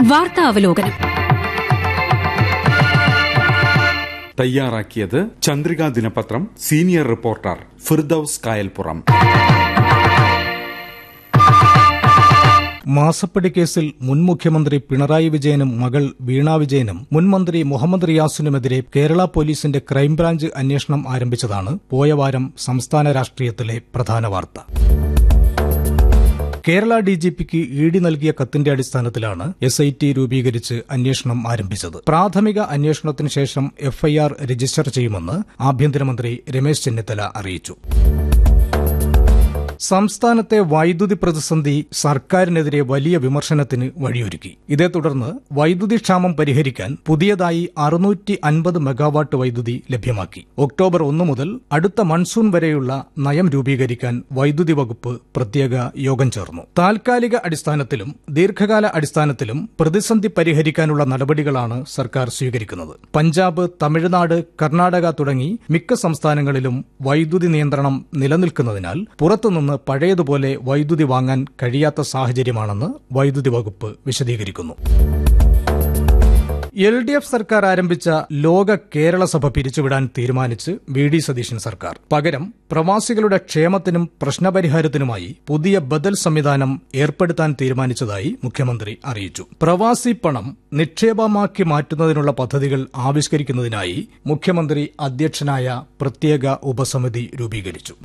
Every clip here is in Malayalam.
വാർത്താ അവലോകനം തയ്യാറാക്കിയത് ചന്ദ്രിക ദിനപത്രം സീനിയർ റിപ്പോർട്ടർ ഫിർദൌസ് കായൽപ്പുറം മാസപ്പടി കേസിൽ മുൻ മുഖ്യമന്ത്രി പിണറായി വിജയനും മകൾ വീണ വിജയനും മുൻ മന്ത്രി മുഹമ്മദ് റിയാസിനുമെതിരെ കേരള പോലീസിന്റെ ക്രൈംബ്രാഞ്ച് അന്വേഷണം ആരംഭിച്ചതാണ് പോയവാരം സംസ്ഥാന രാഷ്ട്രീയത്തിലെ പ്രധാന വാർത്ത കേരള ഡിജിപിക്ക് ഇ ഡി നൽകിയ കത്തിന്റെ അടിസ്ഥാനത്തിലാണ് എസ് ഐ ടി രൂപീകരിച്ച് അന്വേഷണം ആരംഭിച്ചത് പ്രാഥമിക അന്വേഷണത്തിന് ശേഷം എഫ്ഐആർ രജിസ്റ്റർ ചെയ്യുമെന്ന് ആഭ്യന്തരമന്ത്രി രമേശ് ചെന്നിത്തല അറിയിച്ചു സംസ്ഥാനത്തെ വൈദ്യുതി പ്രതിസന്ധി സർക്കാരിനെതിരെ വലിയ വിമർശനത്തിന് വഴിയൊരുക്കി ഇതേ തുടർന്ന് വൈദ്യുതി ക്ഷാമം പരിഹരിക്കാൻ പുതിയതായി അറുന്നൂറ്റി അൻപത് മെഗാവാട്ട് വൈദ്യുതി ലഭ്യമാക്കി ഒക്ടോബർ ഒന്ന് മുതൽ അടുത്ത മൺസൂൺ വരെയുള്ള നയം രൂപീകരിക്കാൻ വൈദ്യുതി വകുപ്പ് പ്രത്യേക യോഗം ചേർന്നു താൽക്കാലിക അടിസ്ഥാനത്തിലും ദീർഘകാല അടിസ്ഥാനത്തിലും പ്രതിസന്ധി പരിഹരിക്കാനുള്ള നടപടികളാണ് സർക്കാർ സ്വീകരിക്കുന്നത് പഞ്ചാബ് തമിഴ്നാട് കർണാടക തുടങ്ങി മിക്ക സംസ്ഥാനങ്ങളിലും വൈദ്യുതി നിയന്ത്രണം നിലനിൽക്കുന്നതിനാൽ പുറത്തുനിന്ന് പഴയതുപോലെ വൈദ്യുതി വാങ്ങാൻ കഴിയാത്ത സാഹചര്യമാണെന്ന് വൈദ്യുതി വകുപ്പ് വിശദീകരിക്കുന്നു എൽ ഡി എഫ് സർക്കാർ ആരംഭിച്ച ലോക കേരള സഭ പിരിച്ചുവിടാൻ തീരുമാനിച്ച് വി ഡി സതീശൻ സർക്കാർ പകരം പ്രവാസികളുടെ ക്ഷേമത്തിനും പ്രശ്നപരിഹാരത്തിനുമായി പുതിയ ബദൽ സംവിധാനം ഏർപ്പെടുത്താൻ തീരുമാനിച്ചതായി മുഖ്യമന്ത്രി അറിയിച്ചു പ്രവാസി പണം നിക്ഷേപമാക്കി മാറ്റുന്നതിനുള്ള പദ്ധതികൾ ആവിഷ്കരിക്കുന്നതിനായി മുഖ്യമന്ത്രി അധ്യക്ഷനായ പ്രത്യേക ഉപസമിതി രൂപീകരിച്ചു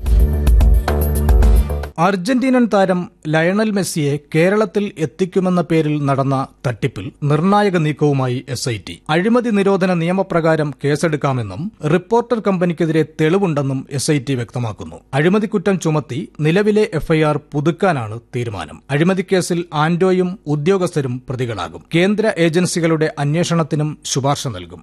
അർജന്റീനൻ താരം ലയണൽ മെസ്സിയെ കേരളത്തിൽ എത്തിക്കുമെന്ന പേരിൽ നടന്ന തട്ടിപ്പിൽ നിർണായക നീക്കവുമായി എസ് ഐ ടി അഴിമതി നിരോധന നിയമപ്രകാരം കേസെടുക്കാമെന്നും റിപ്പോർട്ടർ കമ്പനിക്കെതിരെ തെളിവുണ്ടെന്നും എസ് ഐ ടി വ്യക്തമാക്കുന്നു അഴിമതിക്കുറ്റം ചുമത്തി നിലവിലെ എഫ്ഐആർ പുതുക്കാനാണ് തീരുമാനം അഴിമതിക്കേസിൽ ആന്റോയും ഉദ്യോഗസ്ഥരും പ്രതികളാകും കേന്ദ്ര ഏജൻസികളുടെ അന്വേഷണത്തിനും ശുപാർശ നൽകും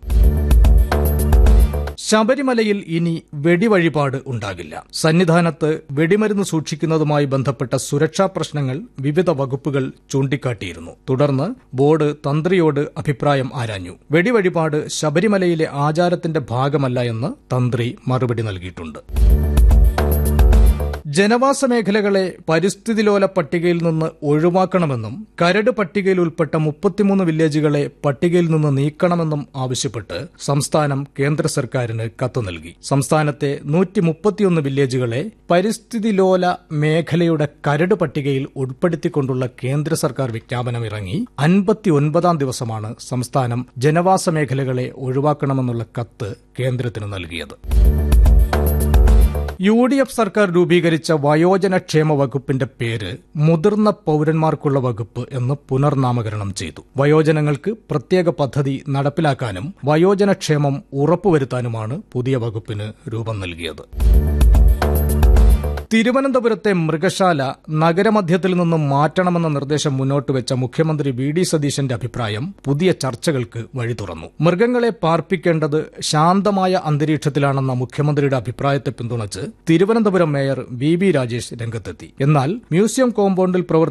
ശബരിമലയിൽ ഇനി വെടിവഴിപാട് ഉണ്ടാകില്ല സന്നിധാനത്ത് വെടിമരുന്ന് സൂക്ഷിക്കുന്നതുമായി ബന്ധപ്പെട്ട സുരക്ഷാ പ്രശ്നങ്ങൾ വിവിധ വകുപ്പുകൾ ചൂണ്ടിക്കാട്ടിയിരുന്നു തുടർന്ന് ബോർഡ് തന്ത്രിയോട് അഭിപ്രായം ആരാഞ്ഞു വെടിവഴിപാട് ശബരിമലയിലെ ആചാരത്തിന്റെ ഭാഗമല്ല എന്ന് തന്ത്രി മറുപടി നൽകിയിട്ടുണ്ട് ജനവാസ മേഖലകളെ പരിസ്ഥിതിലോല പട്ടികയിൽ നിന്ന് ഒഴിവാക്കണമെന്നും കരട് പട്ടികയിൽ ഉൾപ്പെട്ട മുപ്പത്തിമൂന്ന് വില്ലേജുകളെ പട്ടികയിൽ നിന്ന് നീക്കണമെന്നും ആവശ്യപ്പെട്ട് സംസ്ഥാനം കേന്ദ്ര സർക്കാരിന് കത്ത് നൽകി സംസ്ഥാനത്തെ നൂറ്റി മുപ്പത്തിയൊന്ന് വില്ലേജുകളെ പരിസ്ഥിതിലോല മേഖലയുടെ കരട് പട്ടികയിൽ ഉൾപ്പെടുത്തിക്കൊണ്ടുള്ള കേന്ദ്ര സർക്കാർ വിജ്ഞാപനം ഇറങ്ങി അൻപത്തിയൊൻപതാം ദിവസമാണ് സംസ്ഥാനം ജനവാസ മേഖലകളെ ഒഴിവാക്കണമെന്നുള്ള കത്ത് കേന്ദ്രത്തിന് നൽകിയത് യു ഡി എഫ് സർക്കാർ രൂപീകരിച്ച വയോജനക്ഷേമ വകുപ്പിന്റെ പേര് മുതിർന്ന പൌരന്മാർക്കുള്ള വകുപ്പ് എന്ന് പുനർനാമകരണം ചെയ്തു വയോജനങ്ങൾക്ക് പ്രത്യേക പദ്ധതി നടപ്പിലാക്കാനും വയോജനക്ഷേമം ഉറപ്പുവരുത്താനുമാണ് പുതിയ വകുപ്പിന് രൂപം നൽകിയത് തിരുവനന്തപുരത്തെ മൃഗശാല നഗരമധ്യത്തിൽ നിന്നും മാറ്റണമെന്ന നിർദ്ദേശം മുന്നോട്ട് വെച്ച മുഖ്യമന്ത്രി വി ഡി സതീശന്റെ അഭിപ്രായം പുതിയ ചർച്ചകൾക്ക് വഴി തുറന്നു മൃഗങ്ങളെ പാർപ്പിക്കേണ്ടത് ശാന്തമായ അന്തരീക്ഷത്തിലാണെന്ന മുഖ്യമന്ത്രിയുടെ അഭിപ്രായത്തെ പിന്തുണച്ച് Thiruvananthapuram mayor V B Rajesh രംഗത്തെത്തി എന്നാൽ മ്യൂസിയം കോമ്പൗണ്ടിൽ പ്രവർത്തി